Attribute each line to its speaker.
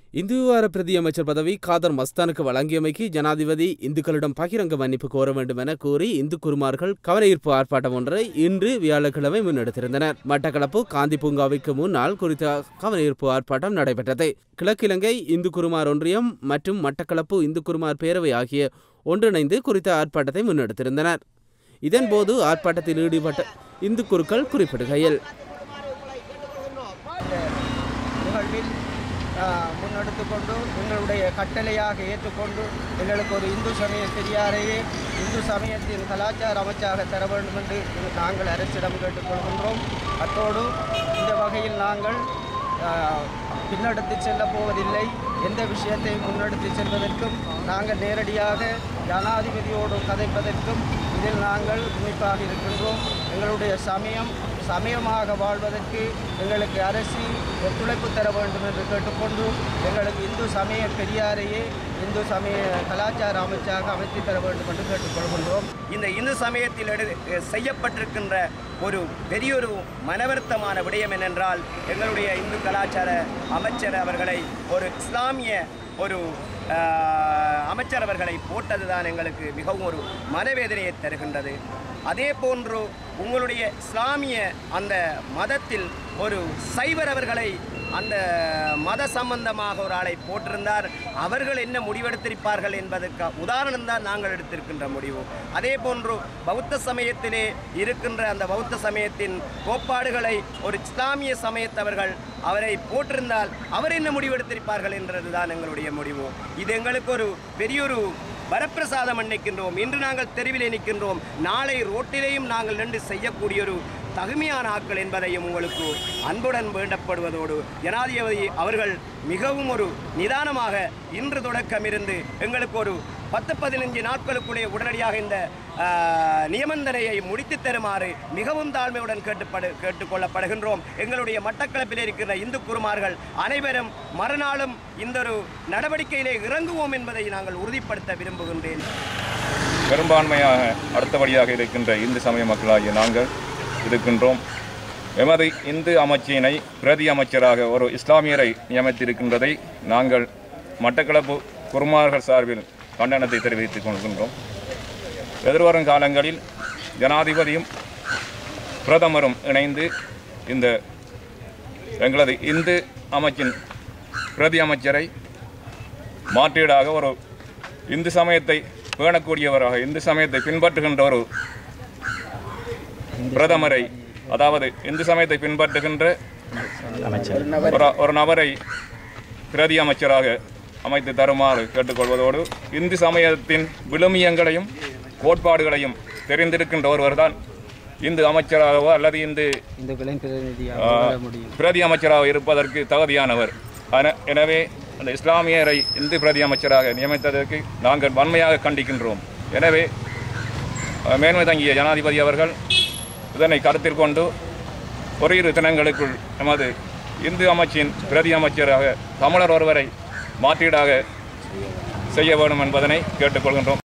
Speaker 1: இந்து விவகார பிரதி அமைச்சர் பதவி காதர் மஸ்தானுக்கு வழங்கியமைக்கு ஜனாதிபதி இந்துக்களிடம் பகிரங்க மன்னிப்பு கோர வேண்டும் என கூறி இந்து குருமார்கள் கவனஈர்ப்பு ஆர்ப்பாட்டம் ஒன்றை இன்று வியாழக்கிழமை முன்னெடுத்திருந்தனர் மட்டக்களப்பு காந்தி பூங்காவிற்கு முன்னால் குறித்த கவனஈர்ப்பு ஆர்ப்பாட்டம் நடைபெற்றது கிழக்கிலங்கை இந்து குருமார் ஒன்றியம் மற்றும் மட்டக்களப்பு இந்து குருமார் பேரவை ஆகிய ஒன்றிணைந்து குறித்த ஆர்ப்பாட்டத்தை முன்னெடுத்திருந்தனர் இதன்போது ஆர்ப்பாட்டத்தில் ஈடுபட்ட இந்து குருக்கள் குறிப்பிடுகையில்
Speaker 2: நிகழ்வில் ஆஹ், முன்னெடுத்து கொண்டு எங்களுடைய கட்டளையாக ஏற்றுக்கொண்டு எங்களுக்கு ஒரு இந்து சமய பெரியாரையே இந்து சமயத்தின் கலாச்சார அமைச்சாக தர வேண்டும் என்று நாங்கள் அரசிடம் கேட்டுக்கொள்கின்றோம் அத்தோடு இந்த வகையில் நாங்கள் ஆஹ், பின்னெடுத்து செல்ல போவதில்லை எந்த விஷயத்தை முன்னெடுத்து செல்வதற்கும் நாங்கள் நேரடியாக ஜனாதிபதியோடு கதைப்பதற்கும் இதில் நாங்கள் முனைப்பாக இருக்கின்றோம் எங்களுடைய சமயம் சமயமாக வாழ்வதற்கு எங்களுக்கு அரசு ஒத்துழைப்பு தர வேண்டும் என்று கேட்டுக்கொண்டு எங்களுக்கு இந்து சமய பெரியாரையே இந்து சமய கலாச்சார அமைச்சாக அமைத்து தர வேண்டும் என்று கேட்டுக்கொள்கின்றோம்
Speaker 3: இந்த இந்து சமயத்தில் எடு செய்யப்பட்டிருக்கின்ற ஒரு பெரியொரு மனவருத்தமான விடயம் என்னென்றால் எங்களுடைய இந்து கலாச்சார அமைச்சர் அவர்களை ஒரு இஸ்லாமிய ஒரு ஆஹ், அமைச்சர் அவர்களை போட்டதுதான் எங்களுக்கு மிகவும் ஒரு மனவேதனையை தருகின்றது அதே போன்று உங்களுடைய இஸ்லாமிய அந்த மதத்தில் ஒரு சைவர் அவர்களை அந்த மத சம்பந்தமாக ஒரு ஆளை போட்டிருந்தார் அவர்கள் என்ன முடிவெடுத்திருப்பார்கள் என்பதற்கு உதாரணம் தான் நாங்கள் எடுத்திருக்கின்ற முடிவு அதே போன்று பௌத்த சமயத்திலே இருக்கின்ற அந்த பௌத்த சமயத்தின் கோட்பாடுகளை ஒரு இஸ்லாமிய சமயத்தவர்கள் அவரை போட்டிருந்தால் அவர் என்ன முடிவெடுத்திருப்பார்கள் என்றது தான் எங்களுடைய முடிவு இது எங்களுக்கு ஒரு பெரியொரு வரப்பிரசாதம் நிற்கின்றோம் இன்று நாங்கள் தெருவிலே நிற்கின்றோம் நாளை ரோட்டிலேயும் நாங்கள் நின்று செய்யக்கூடிய ஒரு தகுமையான ஆட்கள் என்பதையும் உங்களுக்கு அன்புடன் வேண்டப்படுவதோடு ஜனாதிபதி அவர்கள் மிகவும் ஒரு நிதானமாக இன்று தொடக்கம் இருந்து எங்களுக்கு ஒரு பத்து பதினஞ்சு நாட்களுக்குள்ளே உடனடியாக இந்த ஆஹ், நியமந்தனையை முடித்து தருமாறு மிகவும் தாழ்மையுடன் கேட்டுப்படு கேட்டுக்கொள்ளப்படுகின்றோம் எங்களுடைய மட்டக்களப்பில் இருக்கிற இந்து குருமார்கள் அனைவரும் மறுநாளும் இந்த ஒரு நடவடிக்கையிலே இறங்குவோம் என்பதை நாங்கள் உறுதிப்படுத்த விரும்புகின்றேன்
Speaker 4: பெரும்பான்மையாக அடுத்தபடியாக இருக்கின்ற இந்து சமய மக்களாகிய நாங்கள் இருக்கின்றோம் எமது இந்து அமைச்சினை பிரதி அமைச்சராக ஒரு இஸ்லாமியரை நியமித்திருக்கின்றதை நாங்கள் மட்டக்களப்பு குருமார்கள் சார்பில் கண்டனத்தை தெரிவித்துக் கொள்கின்றோம் எதிர்வரும் காலங்களில் ஜனாதிபதியும் பிரதமரும் இணைந்து இந்த எங்களது இந்து அமைச்சின் பிரதி அமைச்சரை மாற்றீடாக ஒரு இந்து சமயத்தை பேணக்கூடியவராக இந்து சமயத்தை பின்பற்றுகின்ற ஒரு பிரதமரை அதாவது இந்து சமயத்தை பின்பற்றுகின்ற ஒரு ஒரு நபரை பிரதி அமைச்சராக அமைத்து தருமாறு கேட்டுக்கொள்வதோடு இந்து சமயத்தின் விழுமியங்களையும் கோட்பாடுகளையும் தெரிந்திருக்கின்ற ஒருவர்தான் இந்து அமைச்சராகவோ அல்லது இந்து
Speaker 2: இந்துக்களின் பிரதிநிதியாக
Speaker 4: ஆ,
Speaker 2: வாழ முடியும்
Speaker 4: பிரதி அமைச்சராக இருப்பதற்கு தகுதியானவர் ஆன- எனவே அந்த இஸ்லாமியரை இந்து பிரதி அமைச்சராக நியமித்ததற்கு நாங்கள் வன்மையாக கண்டிக்கின்றோம் எனவே அஹ், மேன்மை தங்கிய ஜனாதிபதி அவர்கள் இதனை கருத்தில் கொண்டு ஓரிரு தினங்களுக்குள் நமது இந்து அமைச்சின் பிரதி அமைச்சராக தமிழர் ஒருவரை மாற்றீடாக செய்ய வேண்டும் என்பதனை கேட்டுக்கொள்கின்றோம்